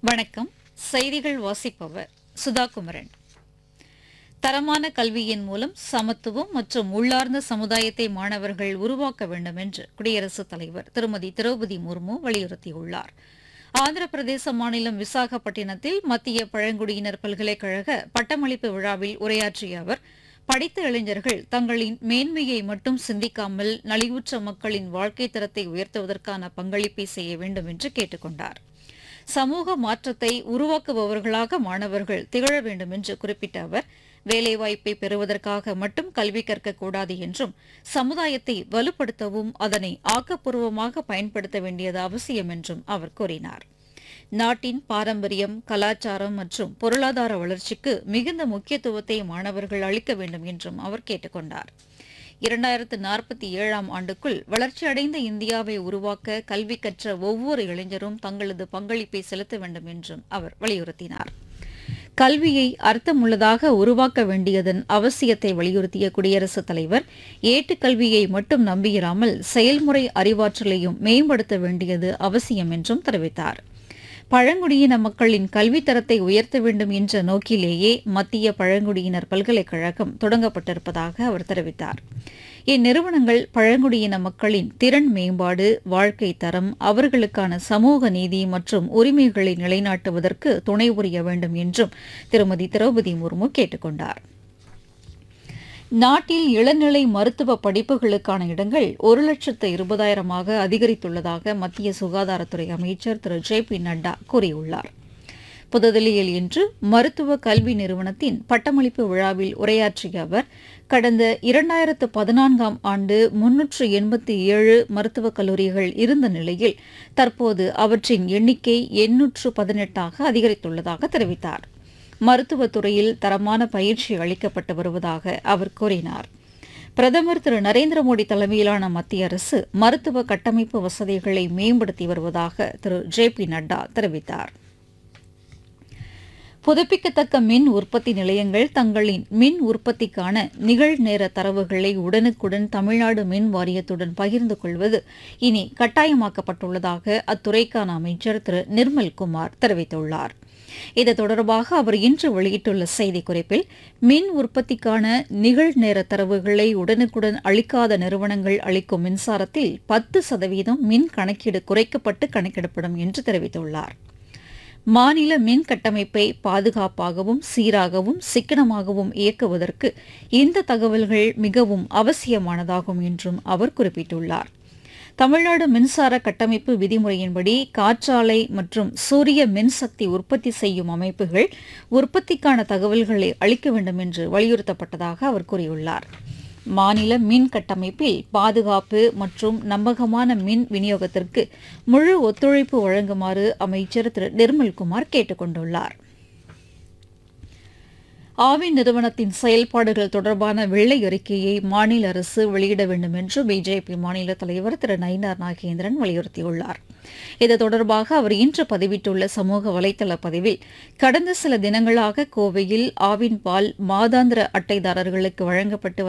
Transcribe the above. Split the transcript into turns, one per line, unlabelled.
வணக்கம் செய்திகள் வாசிப்பவர் சுதா குமரன் தரமான கல்வியின் மூலம் சமத்துவம் மற்றும் உள்ளார்ந்த சமுதாயத்தை மாணவர்கள் உருவாக்க வேண்டும் என்று குடியரசுத் தலைவர் திருமதி திரௌபதி முர்மு வலியுறுத்தியுள்ளார் ஆந்திர பிரதேச மாநிலம் விசாகப்பட்டினத்தில் மத்திய பழங்குடியினர் பல்கலைக்கழக பட்டமளிப்பு விழாவில் உரையாற்றிய அவர் படித்த இளைஞர்கள் தங்களின் மேன்மையை மட்டும் சிந்திக்காமல் நலிவுற்ற மக்களின் வாழ்க்கை தரத்தை உயர்த்துவதற்கான பங்களிப்பை செய்ய வேண்டும் என்று கேட்டுக் கொண்டார் சமூக மாற்றத்தை உருவாக்குபவர்களாக மாணவர்கள் திகழ வேண்டும் என்று குறிப்பிட்ட அவர் வேலைவாய்ப்பை பெறுவதற்காக மட்டும் கல்வி கற்கக்கூடாது என்றும் சமுதாயத்தை வலுப்படுத்தவும் அதனை ஆக்கப்பூர்வமாக பயன்படுத்த வேண்டியது அவசியம் என்றும் அவர் கூறினார் நாட்டின் பாரம்பரியம் கலாச்சாரம் மற்றும் பொருளாதார வளர்ச்சிக்கு மிகுந்த முக்கியத்துவத்தை மாணவர்கள் அளிக்க வேண்டும் என்றும் அவர் கேட்டுக் கொண்டார் இரண்டாயிரத்து நாற்பத்தி ஏழாம் ஆண்டுக்குள் வளர்ச்சியடைந்த இந்தியாவை உருவாக்க கல்வி கற்ற ஒவ்வொரு இளைஞரும் தங்களது பங்களிப்பை செலுத்த வேண்டும் என்றும் அவர் வலியுறுத்தினார் கல்வியை அர்த்தமுள்ளதாக உருவாக்க வேண்டியதன் அவசியத்தை வலியுறுத்திய குடியரசுத் தலைவர் ஏட்டுக்கல்வியை மட்டும் நம்பியிராமல் செயல்முறை அறிவாற்றலையும் மேம்படுத்த வேண்டியது அவசியம் என்றும் தெரிவித்தார் பழங்குடியின மக்களின் கல்வித்தரத்தை உயர்த்த வேண்டும் என்ற நோக்கிலேயே மத்திய பழங்குடியினர் பல்கலைக்கழகம் தொடங்கப்பட்டிருப்பதாக அவர் தெரிவித்தார் இந்நிறுவனங்கள் பழங்குடியின மக்களின் திறன் மேம்பாடு வாழ்க்கை தரம் அவர்களுக்கான சமூக நீதி மற்றும் உரிமைகளை நிலைநாட்டுவதற்கு துணை புரிய வேண்டும் என்றும் திருமதி திரௌபதி முர்மு கேட்டுக் கொண்டார் நாட்டில் இளநிலை மருத்துவ படிப்புகளுக்கான இடங்கள் ஒரு லட்சத்து இருபதாயிரமாக அதிகரித்துள்ளதாக மத்திய சுகாதாரத்துறை அமைச்சர் திரு ஜே பி நட்டா கூறியுள்ளார் புதுதில்லியில் இன்று மருத்துவ கல்வி நிறுவனத்தின் பட்டமளிப்பு விழாவில் உரையாற்றிய அவர் கடந்த இரண்டாயிரத்து பதினான்காம் ஆண்டு முன்னூற்று எண்பத்தி ஏழு மருத்துவக் கல்லூரிகள் இருந்த நிலையில் தற்போது அவற்றின் எண்ணிக்கை எண்ணூற்று பதினெட்டாக அதிகரித்துள்ளதாக தெரிவித்தார் மருத்துவத் துறையில் தரமான பயிற்சி அளிக்கப்பட்டு வருவதாக அவர் கூறினார் பிரதமர் திரு நரேந்திர மோடி தலைமையிலான மத்திய அரசு மருத்துவ கட்டமைப்பு வசதிகளை மேம்படுத்தி வருவதாக திரு ஜே பி நட்டா தெரிவித்தார் புதுப்பிக்கத்தக்க மின் உற்பத்தி நிலையங்கள் தங்களின் மின் உற்பத்திக்கான நிகழ்நேர தரவுகளை உடனுக்குடன் தமிழ்நாடு மின் வாரியத்துடன் பகிர்ந்து கொள்வது இனி கட்டாயமாக்கப்பட்டுள்ளதாக அத்துறைக்கான அமைச்சர் திரு நிர்மல்குமார் தெரிவித்துள்ளார் இது தொடர்பாக அவர் இன்று வெளியிட்டுள்ள செய்திக்குறிப்பில் மின் உற்பத்திக்கான நிகழ்நேர தரவுகளை உடனுக்குடன் அளிக்காத நிறுவனங்கள் அளிக்கும் மின்சாரத்தில் பத்து சதவீதம் மின் கணக்கீடு குறைக்கப்பட்டு கணக்கிடப்படும் என்று தெரிவித்துள்ளார் மாநில மின் கட்டமைப்பை பாதுகாப்பாகவும் சீராகவும் சிக்கனமாகவும் இயக்குவதற்கு இந்த தகவல்கள் மிகவும் அவசியமானதாகும் என்றும் அவர் குறிப்பிட்டுள்ளார் தமிழ்நாடு மின்சார கட்டமைப்பு விதிமுறையின்படி காற்றாலை மற்றும் சூரிய மின்சக்தி உற்பத்தி செய்யும் அமைப்புகள் உற்பத்திக்கான தகவல்களை அளிக்க வேண்டும் என்று வலியுறுத்தப்பட்டதாக அவர் கூறியுள்ளார் மாநில மின் கட்டமைப்பில் பாதுகாப்பு மற்றும் நம்பகமான மின் விநியோகத்திற்கு முழு ஒத்துழைப்பு வழங்குமாறு அமைச்சர் திரு நிர்மல்குமார் கேட்டுக் கொண்டுள்ளார் ஆவின் நிறுவனத்தின் செயல்பாடுகள் தொடர்பான வெள்ளை அறிக்கையை மாநில அரசு வெளியிட வேண்டும் என்று பிஜேபி மாநில தலைவர் திரு நயினார் நாகேந்திரன் வலியுறுத்தியுள்ளார் இது தொடர்பாக அவர் இன்று பதிவிட்டுள்ள சமூக வலைதள பதிவில் கடந்த சில தினங்களாக கோவையில் ஆவின் பால் மாதாந்திர அட்டைதாரர்களுக்கு வழங்கப்பட்டு